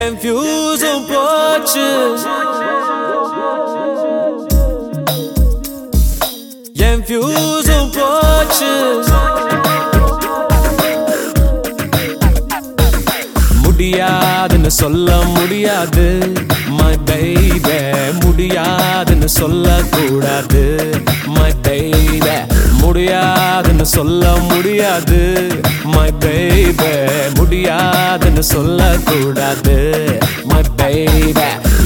என் ஃபியூஸும் போச்சு என் ஃபியூஸும் போச்சு முடியாதுன்னு சொல்ல முடியாது my baby முடியாதுன்னு சொல்லக்கூடாது my baby முடியாதுன்னு சொல்ல முடியாது my baby முடியாதுன்னு சொல்லக்கூடாது my baby